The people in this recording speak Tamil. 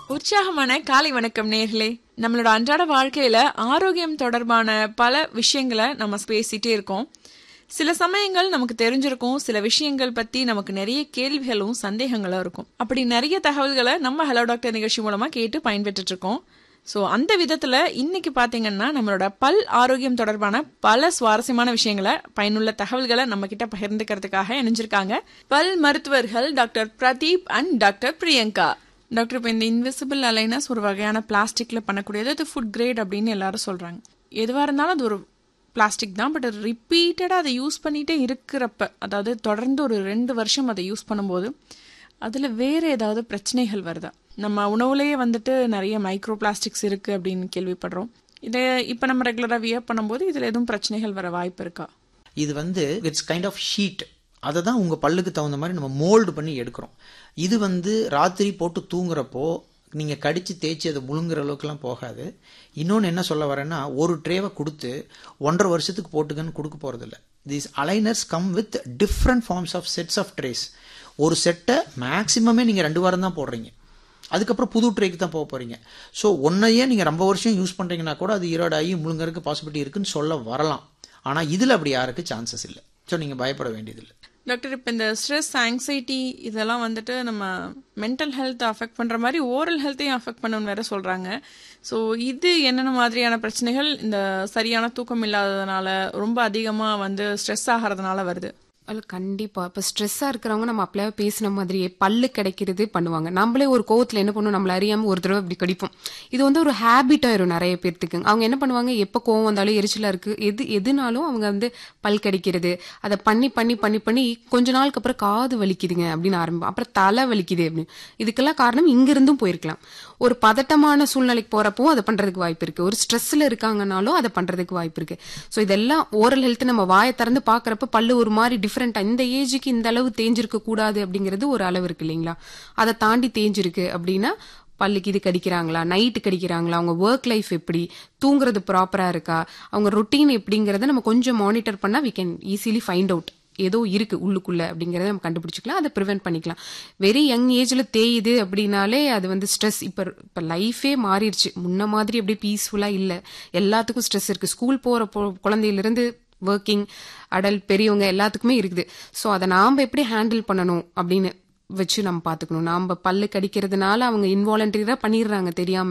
உற்சாகமான காலை வணக்கம் நேர்களே நம்மளோட அன்றாட வாழ்க்கையில ஆரோக்கியம் தொடர்பான பல விஷயங்களை நம்ம பேசிட்டே இருக்கோம் சில சமயங்கள் நமக்கு தெரிஞ்சிருக்கும் சில விஷயங்கள் பத்தி நமக்கு நிறைய கேள்விகளும் சந்தேகங்களும் இருக்கும் அப்படி நிறைய தகவல்களை நம்ம ஹலோ டாக்டர் நிகழ்ச்சி மூலமா கேட்டு பயன்பெற்றுட்டு இருக்கோம் ஸோ அந்த விதத்துல இன்னைக்கு பாத்தீங்கன்னா நம்மளோட பல் ஆரோக்கியம் தொடர்பான பல சுவாரஸ்யமான விஷயங்களை பயனுள்ள தகவல்களை நம்ம கிட்ட பகிர்ந்துக்கிறதுக்காக இணைஞ்சிருக்காங்க பல் மருத்துவர்கள் doctor Pradeep and doctor Priyanka doctor இப்போ இந்த இன்விசிபிள் அலைனஸ் ஒரு வகையான பிளாஸ்டிக்ல பண்ணக்கூடியது அது ஃபுட் கிரேட் அப்படின்னு எல்லாரும் சொல்றாங்க எதுவாக இருந்தாலும் அது ஒரு பிளாஸ்டிக் தான் பட் ரிப்பீட்டடாக அதை யூஸ் பண்ணிட்டே இருக்கிறப்ப அதாவது தொடர்ந்து ஒரு ரெண்டு வருஷம் அதை யூஸ் பண்ணும்போது அதில் வேறு ஏதாவது பிரச்சனைகள் வருதா நம்ம உணவுலேயே வந்துட்டு நிறைய மைக்ரோ பிளாஸ்டிக்ஸ் இருக்குது அப்படின்னு கேள்விப்படுறோம் இதை இப்போ நம்ம ரெகுலராக வியர் பண்ணும்போது இதில் எதுவும் பிரச்சனைகள் வர வாய்ப்பு இருக்கா இது வந்து இட்ஸ் கைண்ட் ஆஃப் ஷீட் அதை தான் உங்கள் பல்லுக்கு தகுந்த மாதிரி நம்ம மோல்டு பண்ணி எடுக்கிறோம் இது வந்து ராத்திரி போட்டு தூங்குறப்போ நீங்கள் கடித்து தேய்ச்சி அதை முழுங்குற அளவுக்குலாம் போகாது இன்னொன்று என்ன சொல்ல வரேன்னா ஒரு ட்ரேவை கொடுத்து ஒன்றரை வருஷத்துக்கு போட்டுக்கன்னு கொடுக்க போகிறதில்ல these aligners come with different forms of sets of trays ஒரு செட்டை மேக்ஸிமமே நீங்கள் ரெண்டு வாரம் தான் போடுறீங்க அதுக்கப்புறம் புது ட்ரேக்கு தான் போக போகிறீங்க ஸோ ஒன்றையே நீங்கள் ரொம்ப வருஷம் யூஸ் பண்ணுறீங்கன்னா கூட அது ஈரோடாகி முழுங்கறதுக்கு பாசிபிலிட்டி இருக்குன்னு சொல்ல வரலாம் ஆனால் இதில் அப்படி யாருக்கு சான்சஸ் இல்லை ஸோ நீங்கள் பயப்பட வேண்டியதில்லை டாக்டர் இப்போ இந்த ஸ்ட்ரெஸ் ஆங்ஸைட்டி இதெல்லாம் வந்துட்டு நம்ம மென்டல் ஹெல்த் அஃபெக்ட் பண்ணுற மாதிரி ஓரல் ஹெல்த்தையும் அஃபெக்ட் பண்ணுன்னு வேற சொல்கிறாங்க ஸோ இது என்னென்ன மாதிரியான பிரச்சனைகள் இந்த சரியான தூக்கம் இல்லாததுனால ரொம்ப அதிகமாக வந்து ஸ்ட்ரெஸ் ஆகிறதுனால வருது அது கண்டிப்பா இப்ப ஸ்ட்ரெஸ்ஸா இருக்கிறவங்க நம்ம அப்பளவே பேசின மாதிரியே பல்லு கிடைக்கிறது பண்ணுவாங்க நம்மளே ஒரு கோவத்துல என்ன பண்ணுவோம் நம்மள அறியாம ஒரு தடவை இப்படி கடிப்போம் இது வந்து ஒரு ஹேபிட் ஆயிரும் நிறைய பேர்த்துக்கு அவங்க என்ன பண்ணுவாங்க எப்ப கோவம் வந்தாலும் எரிச்சலா இருக்கு எது எதுனாலும் அவங்க வந்து பல் கடிக்கிறது அதை பண்ணி பண்ணி பண்ணி பண்ணி கொஞ்ச நாளுக்கு அப்புறம் காது வலிக்குதுங்க அப்படின்னு ஆரம்பிப்போம் அப்புறம் தலை வலிக்குது அப்படின்னு இதுக்கெல்லாம் காரணம் இங்க இருந்தும் போயிருக்கலாம் ஒரு பதட்டமான சூழ்நிலைக்கு போறப்போ அதை பண்றதுக்கு வாய்ப்பு இருக்கு ஒரு ஸ்ட்ரெஸ்ல இருக்காங்கனாலும் அதை பண்றதுக்கு வாய்ப்பு இருக்கு ஸோ இதெல்லாம் ஓரல் ஹெல்த் நம்ம வாயை திறந்து பாக்குறப்ப பல்லு ஒரு மாதிரி டிஃப்ரெண்டா இந்த ஏஜுக்கு இந்த அளவு தேஞ்சிருக்க கூடாது அப்படிங்கிறது ஒரு அளவு இருக்கு இல்லைங்களா அதை தாண்டி தேஞ்சிருக்கு அப்படின்னா பல்லுக்கு இது கடிக்கிறாங்களா நைட்டு கடிக்கிறாங்களா அவங்க ஒர்க் லைஃப் எப்படி தூங்குறது ப்ராப்பரா இருக்கா அவங்க ரொட்டீன் எப்படிங்கறத நம்ம கொஞ்சம் மானிட்டர் பண்ணா we can easily find out ஏதோ இருக்கு உள்ளுக்குள்ள அப்படிங்கறத நம்ம கண்டுபிடிச்சிக்கலாம் அதை ப்ரிவென்ட் பண்ணிக்கலாம் வெரி யங் ஏஜ்ல தேயுது அப்படின்னாலே அது வந்து ஸ்ட்ரெஸ் இப்ப இப்ப லைஃபே மாறிடுச்சு முன்ன மாதிரி அப்படியே பீஸ்ஃபுல்லா இல்ல எல்லாத்துக்கும் ஸ்ட்ரெஸ் இருக்கு ஸ்கூல் போற பொ- குழந்தையில இருந்து ஒர்க்கிங் அடல்ட் பெரியவங்க எல்லாத்துக்குமே இருக்குது ஸோ அதை நாம எப்படி ஹேண்டில் பண்ணணும் அப்படின்னு வச்சு நம்ம பாத்துக்கணும் நாம பல்லு கடிக்கிறதுனால அவங்க இன்வாலண்டரியா பண்ணிடுறாங்க தெரியாம